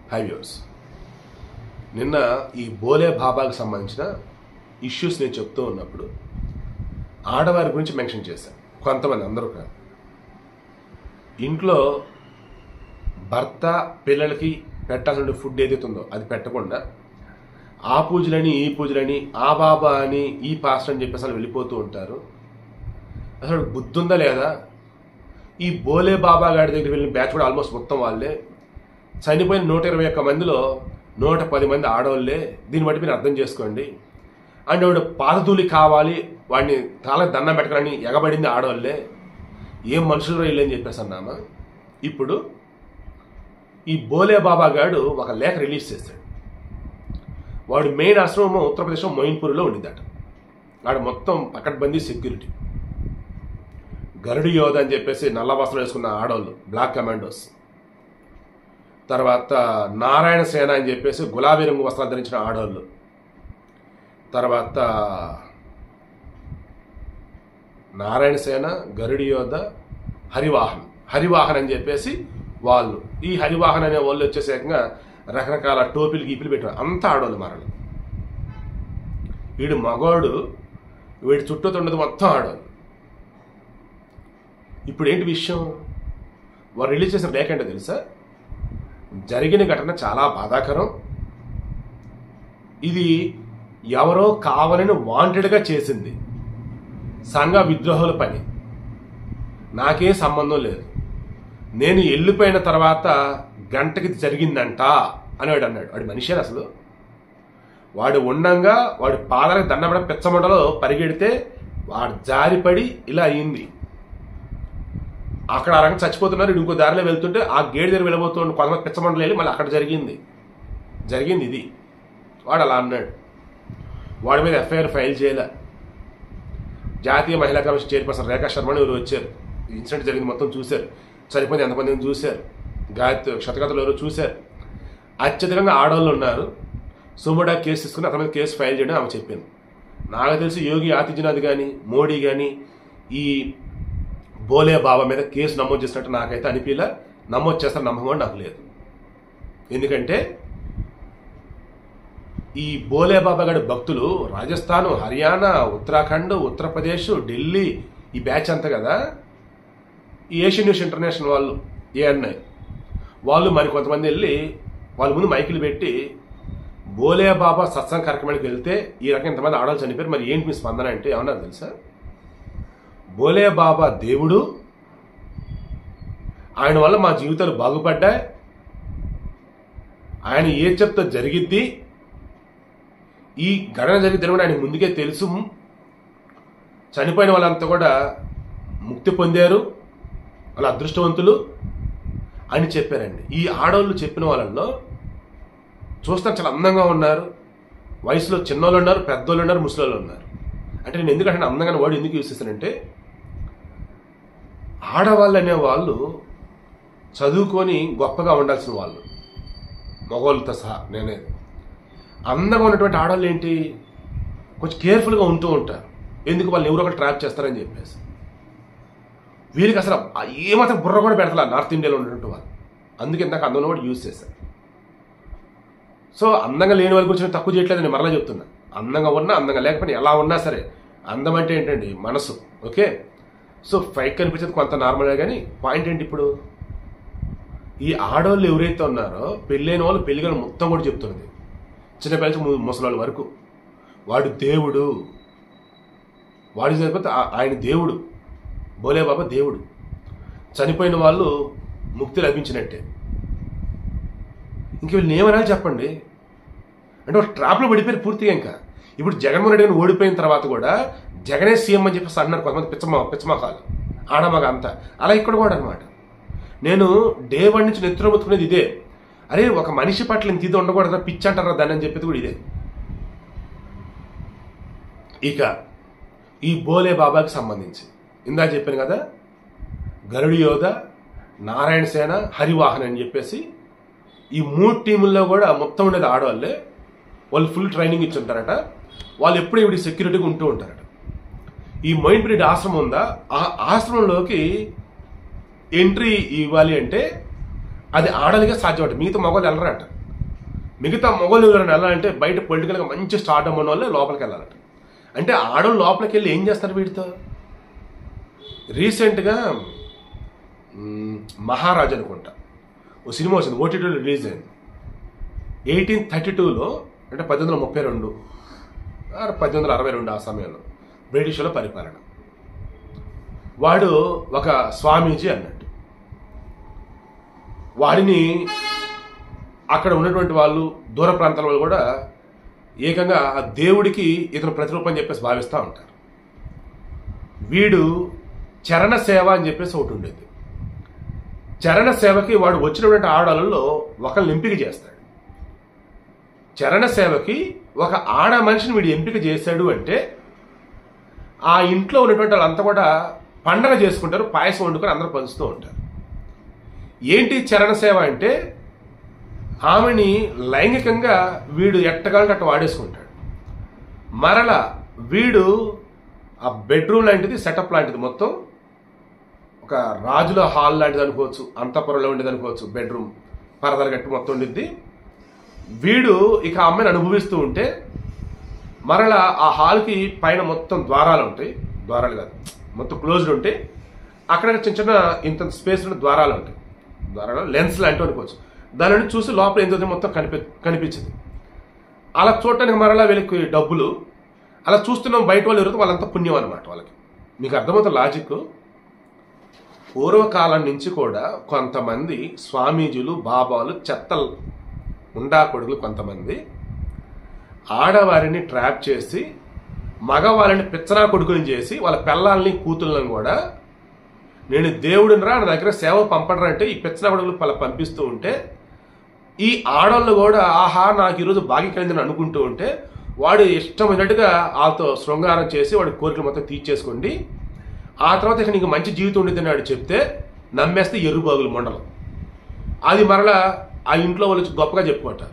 high viewers నిన్న ఈ బోలే బాబాకి సంబంధించిన ఇష్యూస్ నేను చెప్తూ ఉన్నప్పుడు ఆడవారి గురించి మెన్షన్ చేశాను కొంతమంది అందరూ కాదు ఇంట్లో భర్త పిల్లలకి పెట్టాల్సిన ఫుడ్ ఏదైతే ఉందో అది పెట్టకుండా ఆ పూజలని ఈ పూజలని ఆ బాబా అని ఈ పాస్టర్ అని చెప్పేసి అలా వెళ్ళిపోతూ ఉంటారు అసలు బుద్ధి ఉందా లేదా ఈ బోలే బాబా గారి దగ్గర వెళ్ళిన బ్యాచ్ కూడా ఆల్మోస్ట్ మొత్తం వాళ్ళే చనిపోయిన నూట ఇరవై ఒక్క మందిలో నూట పది మంది ఆడవాళ్ళే దీన్ని బట్టి మీరు అర్థం చేసుకోండి అండ్ వాడు పాదతూలి కావాలి వాడిని తాళ దండం పెట్టాలని ఎగబడింది ఆడవాళ్ళే ఏం మనుషులు వీళ్ళు అని చెప్పేసి అన్నామా ఇప్పుడు ఈ బోలే బాబా గాడు ఒక లేఖ రిలీజ్ చేశాడు వాడు మెయిన్ ఆశ్రమం ఉత్తరప్రదేశ్లో మొయిన్పూర్లో ఉండిందట వాడు మొత్తం పకడ్బందీ సెక్యూరిటీ గరుడు యోధ అని చెప్పేసి నల్ల వస్త్రం వేసుకున్న ఆడవాళ్ళు బ్లాక్ కమాండోస్ తర్వాత నారాయణ సేన అని చెప్పేసి గులాబీ రంగు వస్త్రాలు ధరించిన ఆడవాళ్ళు తర్వాత నారాయణ సేన గరుడి యోధ హరివాహన్ హరివాహన్ అని చెప్పేసి వాళ్ళు ఈ హరివాహన్ అనే వాళ్ళు వచ్చేసి ఏకంగా రకరకాల టోపీలు గీపిలు పెట్టారు అంతా ఆడవాళ్ళు మరలు వీడు మగవాడు వీడి చుట్టూ ఉన్నది మొత్తం ఆడవాళ్ళు ఇప్పుడు ఏంటి విషయం వారు రిలీజ్ చేసిన లేఖ ఏంటో తెలుసా జరిగిన ఘటన చాలా బాధాకరం ఇది ఎవరో కావాలని వాంటెడ్గా చేసింది సంఘ విద్రోహుల పని నాకే సంబంధం లేదు నేను వెళ్ళిపోయిన తర్వాత గంటకి ఇది జరిగిందంట అని వాడు అన్నాడు వాడు మనిషే అసలు వాడు ఉండంగా వాడి పాదాలకు దండపడ పిచ్చమండలో పరిగెడితే వాడు జారిపడి ఇలా అయింది అక్కడ ఆ రకంగా చచ్చిపోతున్నారు వీడు ఇంకో దారిలో వెళ్తుంటే ఆ గేట్ దగ్గర వెళ్ళబోతుండే కొంతమంది పిచ్చమండలు వెళ్ళి మళ్ళీ అక్కడ జరిగింది జరిగింది ఇది వాడు అలా అన్నాడు వాడి మీద ఎఫ్ఐఆర్ ఫైల్ చేయలే జాతీయ మహిళా కమిషన్ చైర్పర్సన్ రేఖా శర్మని ఎవరు వచ్చారు ఈ ఇన్సిడెంట్ జరిగింది మొత్తం చూశారు చనిపోయింది ఎంతమందిని చూశారు గాయత్రి శతకథలు ఎవరు చూశారు అత్యధికంగా ఆడవాళ్ళు ఉన్నారు సుమడా కేసు తీసుకుని అతని మీద కేసు ఫైల్ చేయడం ఆమె చెప్పింది నాకు తెలిసి యోగి ఆదిత్యనాథ్ కానీ మోడీ కానీ ఈ బోలే బాబా మీద కేసు నమోదు చేసినట్టు నాకైతే అనిపించలే నమోదు చేస్తారు నమ్మకం కూడా నాకు లేదు ఎందుకంటే ఈ బోలే బాబా గారి భక్తులు రాజస్థాన్ హర్యానా ఉత్తరాఖండ్ ఉత్తరప్రదేశ్ ఢిల్లీ ఈ బ్యాచ్ అంతా కదా ఈ ఏషియన్ న్యూస్ ఇంటర్నేషనల్ వాళ్ళు ఏఎన్ఐ వాళ్ళు మరి కొంతమంది వెళ్ళి వాళ్ళ ముందు మైకులు పెట్టి బోలే బాబా సత్సంగ కార్యక్రమానికి వెళ్తే ఈ రకం ఇంతమంది ఆడవాళ్ళు చనిపోయారు మరి ఏంటి మీ స్పందన అంటే ఏమన్నారు తెలుసా బోలే బాబా దేవుడు ఆయన వల్ల మా జీవితాలు బాగుపడ్డాయి ఆయన ఏ చెప్తే జరిగిద్ది ఈ ఘటన జరిగితే కూడా ఆయన ముందుకే తెలుసు చనిపోయిన వాళ్ళంతా కూడా ముక్తి పొందారు వాళ్ళ అదృష్టవంతులు అని చెప్పారండి ఈ ఆడవాళ్ళు చెప్పిన వాళ్ళల్లో చూస్తాను చాలా అందంగా ఉన్నారు వయసులో చిన్నోళ్ళు ఉన్నారు పెద్దోళ్ళు ఉన్నారు ముసలోళ్ళు ఉన్నారు అంటే నేను ఎందుకంటే అందంగా వాడు ఎందుకు యూస్ చేశానంటే ఆడవాళ్ళు అనే వాళ్ళు చదువుకొని గొప్పగా ఉండాల్సిన వాళ్ళు మగవాళ్ళతో సహా నేనే అందంగా ఉన్నటువంటి ఆడవాళ్ళు ఏంటి కొంచెం కేర్ఫుల్గా ఉంటూ ఉంటారు ఎందుకు వాళ్ళు ఎవరో ఒకటి ట్రాప్ చేస్తారని చెప్పేసి వీరికి అసలు ఏమాత్రం బుర్ర కూడా పెడతలా నార్త్ ఇండియాలో ఉన్నటువంటి వాళ్ళు అందుకే ఇందాక అందంలో కూడా యూజ్ చేశారు సో అందంగా లేని వాళ్ళ గురించి నేను తక్కువ చేయట్లేదు నేను మరలా చెప్తున్నా అందంగా ఉన్నా అందంగా లేకపోయినా ఎలా ఉన్నా సరే అందం అంటే ఏంటండి మనసు ఓకే సో ఫైక్ కనిపించేది కొంత నార్మల్గా కానీ పాయింట్ ఏంటి ఇప్పుడు ఈ ఆడవాళ్ళు ఎవరైతే ఉన్నారో పెళ్ళైన వాళ్ళు పెళ్ళిగా మొత్తం కూడా చెప్తున్నది చిన్నపిల్లల నుంచి ముసలాళ్ళ వరకు వాడు దేవుడు వాడి చనిపోతే ఆ- ఆయన దేవుడు బోలే బాబా దేవుడు చనిపోయిన వాళ్ళు ముక్తి లభించినట్టే ఇంక వీళ్ళని ఏమనాలి చెప్పండి అంటే ఒక ట్రాప్లో పడిపోయారు పూర్తిగా ఇంకా ఇప్పుడు జగన్మోహన్ రెడ్డి గారిని ఓడిపోయిన తర్వాత కూడా జగనే సీఎం అని చెప్పేసి అంటున్నారు కొంతమంది పిచ్చమ పిచ్చమకాలు ఆడమగ అంతా అలా ఇక్కడ కూడా అనమాట నేను డే వన్ నుంచి నెత్తులో మొత్తుకునేది ఇదే అరే ఒక మనిషి పట్ల ఇంత ఇది ఉండకూడదు పిచ్చి అంటారా దాన్ని అని చెప్పేది కూడా ఇదే ఇక ఈ బోలే బాబాకి సంబంధించి ఇందా చెప్పాను కదా గరుడి యోధ నారాయణ సేన హరివాహన్ అని చెప్పేసి ఈ మూడు టీముల్లో కూడా మొత్తం ఉండేది ఆడవాళ్ళే వాళ్ళు ఫుల్ ట్రైనింగ్ ఇచ్చి ఉంటారట వాళ్ళు ఎప్పుడు ఇవి సెక్యూరిటీగా ఉంటూ ఉంటారట ఈ మైండ్ ఆశ్రమం ఉందా ఆ ఆశ్రమంలోకి ఎంట్రీ ఇవ్వాలి అంటే అది ఆడలిగా సాధ్యమట మిగతా మగవాళ్ళు వెళ్ళరట మిగతా మొగలు ఎవరైనా వెళ్ళాలంటే బయట పొలిటికల్గా మంచి స్టార్ట్ అవ్వడం వల్లే లోపలికి వెళ్ళాలట అంటే ఆడవాళ్ళు లోపలికి వెళ్ళి ఏం చేస్తారు వీటితో రీసెంట్గా మ్, మహారాజ్ అనుకుంటా ఓ సినిమా వచ్చింది ఓటీటీ రిలీజ్ అయింది ఎయిటీన్ థర్టీ టూలో అంటే పద్దెనిమిది వందల ముప్పై రెండు ఆర్ పద్దెనిమిది వందల అరవై రెండు ఆ సమయంలో బ్రిటిష్లో పరిపాలన వాడు ఒక స్వామీజీ అన్నట్టు వాడిని అక్కడ ఉన్నటువంటి వాళ్ళు దూర ప్రాంతాల వాళ్ళు కూడా ఏకంగా ఆ దేవుడికి ఇతను ప్రతిరూపం అని చెప్పేసి భావిస్తూ ఉంటారు వీడు చరణ సేవ అని చెప్పేసి ఒకటి ఉండేది చరణ సేవకి వాడు వచ్చినటువంటి ఆడలలో ఒకరిని ఎంపిక చేస్తాడు చరణ సేవకి ఒక ఆడ మనిషిని వీడు ఎంపిక చేశాడు అంటే ఆ ఇంట్లో ఉన్నటువంటి వాళ్ళంతా కూడా పండగ చేసుకుంటారు పాయసం వండుకొని అందరూ పంచుతూ ఉంటారు ఏంటి చరణ సేవ అంటే ఆమెని లైంగికంగా వీడు ఎట్టగాలంటే అట్ట వాడేసుకుంటాడు మరల వీడు ఆ బెడ్రూమ్ లాంటిది సెటప్ లాంటిది మొత్తం ఒక రాజుల హాల్ లాంటిది అనుకోవచ్చు అంతఃపురంలో ఉండేది అనుకోవచ్చు బెడ్రూమ్ పరదలు గట్టి మొత్తం ఉండిద్ది వీడు ఇక ఆ అమ్మాయిని అనుభవిస్తూ ఉంటే మరలా ఆ హాల్కి పైన మొత్తం ద్వారాలు ఉంటాయి ద్వారాలు కాదు మొత్తం క్లోజ్డ్ ఉంటాయి అక్కడ చిన్న చిన్న ఇంత స్పేస్ ఉన్న ద్వారాలు ఉంటాయి ద్వారాలు లెన్స్ లాంటివి అనుకోవచ్చు దాని నుండి చూసి లోపల ఏం జరుగుతుందో మొత్తం కనిపి కనిపించింది అలా చూడటానికి మరలా వీళ్ళకి డబ్బులు అలా చూస్తున్నాం బయట వాళ్ళు ఎవరైతే వాళ్ళంతా పుణ్యం అనమాట వాళ్ళకి మీకు అర్థమవుతుంది లాజిక్ పూర్వకాలం నుంచి కూడా కొంతమంది స్వామీజీలు బాబాలు చెత్తలు ఉండా కొడుకులు కొంతమంది ఆడవారిని ట్రాప్ చేసి మగవారిని పిచ్చనా కొడుకుని చేసి వాళ్ళ పిల్లల్ని కూతుళ్ళని కూడా నేను దేవుడిని రా నా దగ్గర సేవ పంపడరా అంటే ఈ పిచ్చనా కొడుకులు పల పంపిస్తూ ఉంటే ఈ ఆడవాళ్ళు కూడా ఆహా నాకు ఈరోజు భాగ్యం కలిగిందని అనుకుంటూ ఉంటే వాడు ఇష్టమైనట్టుగా వాళ్ళతో శృంగారం చేసి వాడి కోరికలు మొత్తం తీర్చేసుకోండి ఆ తర్వాత ఇక నీకు మంచి జీవితం ఉండేదని వాడు చెప్తే నమ్మేస్తే ఎరుబాగులు మండలం అది మరలా ఆ ఇంట్లో వాళ్ళు వచ్చి గొప్పగా చెప్పుకుంటారు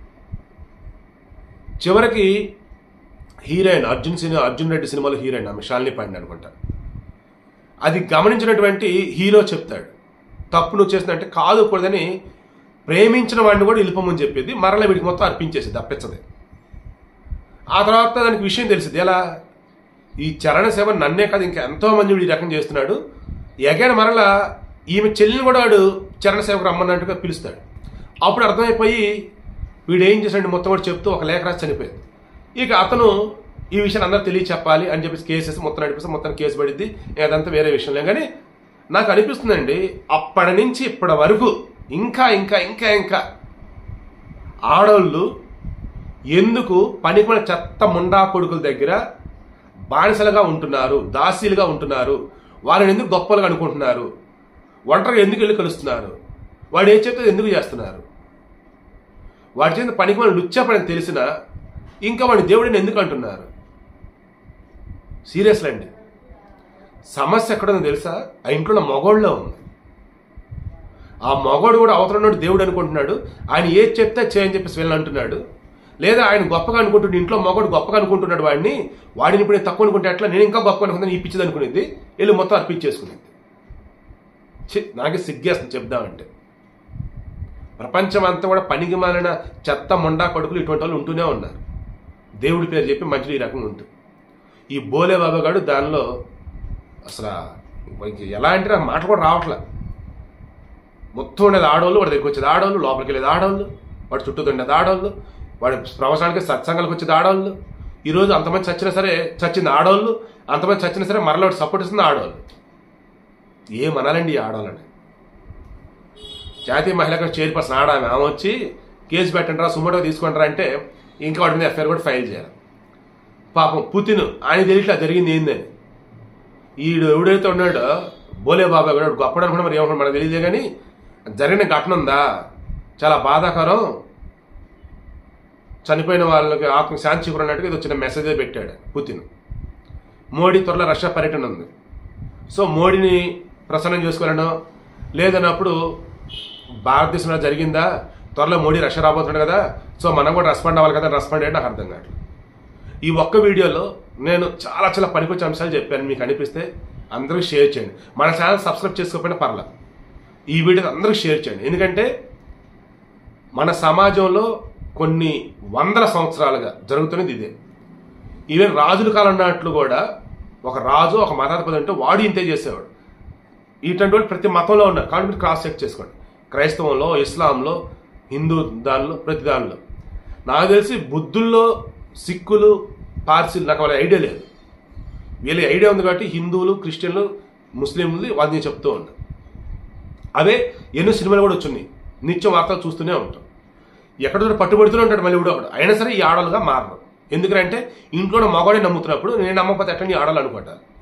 చివరికి హీరోయిన్ అర్జున్ సినిమా అర్జున్ రెడ్డి సినిమాలో హీరోయిన్ ఆమె షాలిని పాండే అనుకుంటా అది గమనించినటువంటి హీరో చెప్తాడు తప్పు నువ్వు చేసినట్టే కాదు కూడదని ప్రేమించిన వాడిని కూడా వెళ్ళిపోమని చెప్పేది మరలా వీడికి మొత్తం అర్పించేసింది అప్పించది ఆ తర్వాత దానికి విషయం తెలిసింది ఎలా ఈ చరణ సేవ నన్నే కాదు ఇంకా ఎంతో మంది వీడు ఈ రకం చేస్తున్నాడు ఎగైన మరలా ఈమె చెల్లిని కూడా వాడు చరణ సేవకు రమ్మన్నట్టుగా పిలుస్తాడు అప్పుడు అర్థమైపోయి వీడు ఏం చేశాడు మొత్తం కూడా చెప్తూ ఒక లేఖ రాసి చనిపోయింది ఇక అతను ఈ విషయాన్ని అందరూ తెలియ చెప్పాలి అని చెప్పేసి కేసెస్ మొత్తం నడిపిస్తే మొత్తం కేసు పడిద్ది అదంతా వేరే విషయంలో కానీ నాకు అనిపిస్తుందండి అప్పటి నుంచి ఇప్పటి వరకు ఇంకా ఇంకా ఇంకా ఇంకా ఆడవాళ్ళు ఎందుకు పనికిన చెత్త ముండా కొడుకుల దగ్గర బానిసలుగా ఉంటున్నారు దాసీలుగా ఉంటున్నారు వాళ్ళని ఎందుకు గొప్పలుగా అనుకుంటున్నారు ఒంటరిగా ఎందుకు వెళ్ళి కలుస్తున్నారు వాడు ఏ చెప్తే ఎందుకు చేస్తున్నారు వాడి చేత పనికి మనం లుచ్చపడని తెలిసిన ఇంకా వాడి దేవుడిని ఎందుకు అంటున్నారు సీరియస్లీ అండి సమస్య ఎక్కడుందో తెలుసా ఆ ఇంట్లో ఉన్న మగోళ్ళలో ఉంది ఆ మగోడు కూడా అవతల ఉన్నోడు దేవుడు అనుకుంటున్నాడు ఆయన ఏది చెప్తే చేయని చెప్పేసి వెళ్ళి అంటున్నాడు లేదా ఆయన గొప్పగా అనుకుంటుండే ఇంట్లో మగోడు గొప్పగా అనుకుంటున్నాడు వాడిని వాడిని ఇప్పుడు నేను తక్కువ అనుకుంటే ఎట్లా నేను ఇంకా గొప్ప అనుకుంటాను ఈ పిచ్చిది అనుకునేది వెళ్ళి మొత్తం అర్పించేసుకునేది ఛీ, నాకే సిగ్గేస్తుంది చెప్దామంటే ప్రపంచం అంతా కూడా పనికి మాలిన చెత్త మొండా కొడుకులు ఇటువంటి వాళ్ళు ఉంటూనే ఉన్నారు దేవుడి పేరు చెప్పి మధ్యలో ఈ రకంగా ఉంటుంది ఈ బోలే బాబా గారు దానిలో అసలు ఇంక ఎలా అంటే నాకు మాట కూడా రావట్లే మొత్తం ఉండేది ఆడవాళ్ళు వాడి దగ్గరికి వచ్చేది ఆడవాళ్ళు లోపలికి వెళ్ళేది ఆడవాళ్ళు వాడి చుట్టూ ఉండేది ఆడవాళ్ళు వాడి ప్రవచనానికి సత్సంగాలకు వచ్చేది ఆడవాళ్ళు ఈరోజు అంతమంది చచ్చినా సరే చచ్చింది ఆడవాళ్ళు అంతమంది చచ్చినా సరే మరలా వాడు సపోర్ట్ ఇస్తుంది ఆడవాళ్ళు ఏమనాలండి ఈ ఆడవాళ్ళని జాతీయ మహిళా కమిషన్ చైర్పర్సన్ ఆడామె ఆమె వచ్చి కేసు పెట్టండి రా సుమోటో తీసుకుంటారా అంటే ఇంకా వాడి మీద ఎఫ్ఐఆర్ కూడా ఫైల్ చేయాలి పాపం పుతిన్ ఆయన తెలియట్లా జరిగింది ఏందని ఈడు ఎవడైతే ఉన్నాడో బోలే బాబా కూడా గొప్పడు అనుకున్నా మరి ఏమనుకున్నా మనకు తెలియదే కానీ జరిగిన ఘటన ఉందా చాలా బాధాకరం చనిపోయిన వాళ్ళకి ఆత్మ శాంతి చిగురన్నట్టుగా ఇది వచ్చిన మెసేజ్ పెట్టాడు పుతిన్ మోడీ త్వరలో రష్యా పర్యటన ఉంది సో మోడీని ప్రసన్నం చేసుకోవాలనో లేదన్నప్పుడు భారతదేశంలో జరిగిందా త్వరలో మోడీ రష్యా రాబోతున్నాడు కదా సో మనం కూడా రెస్పాండ్ అవ్వాలి కదా రెస్పాండ్ అయ్యి నాకు అర్థం కావట్లేదు ఈ ఒక్క వీడియోలో నేను చాలా చాలా పనికొచ్చే అంశాలు చెప్పాను మీకు అనిపిస్తే అందరికీ షేర్ చేయండి మన ఛానల్ సబ్స్క్రైబ్ చేసుకోకపోయినా పర్లేదు ఈ వీడియో అందరికీ షేర్ చేయండి ఎందుకంటే మన సమాజంలో కొన్ని వందల సంవత్సరాలుగా జరుగుతున్నది ఇదే ఈవెన్ రాజుల కాలం నాట్లు కూడా ఒక రాజు ఒక మతాధిపతి అంటే వాడు ఇంతే చేసేవాడు ఇటువంటి వాళ్ళు ప్రతి మతంలో ఉన్నారు కాబట్టి మీరు క్రాస్ చెక్ చేసుకోండి క్రైస్తవంలో ఇస్లాంలో హిందూ దానిలో ప్రతి దానిలో నాకు తెలిసి బుద్ధుల్లో సిక్కులు పార్సీలు నాకు వాళ్ళ ఐడియా లేదు వీళ్ళ ఐడియా ఉంది కాబట్టి హిందువులు క్రిస్టియన్లు ముస్లింలు వాళ్ళని నేను చెప్తూ ఉంటాను అవే ఎన్నో సినిమాలు కూడా వచ్చినాయి నిత్యం వార్తలు చూస్తూనే ఉంటాం ఎక్కడో పట్టుబడుతూనే ఉంటాడు మళ్ళీ కూడా అయినా సరే ఈ ఆడలుగా మారరు ఎందుకంటే ఇంట్లో మగవాడే నమ్ముతున్నప్పుడు నేను నమ్మకపోతే ఎట్లా నీ ఆడాలి అనుకుంటాను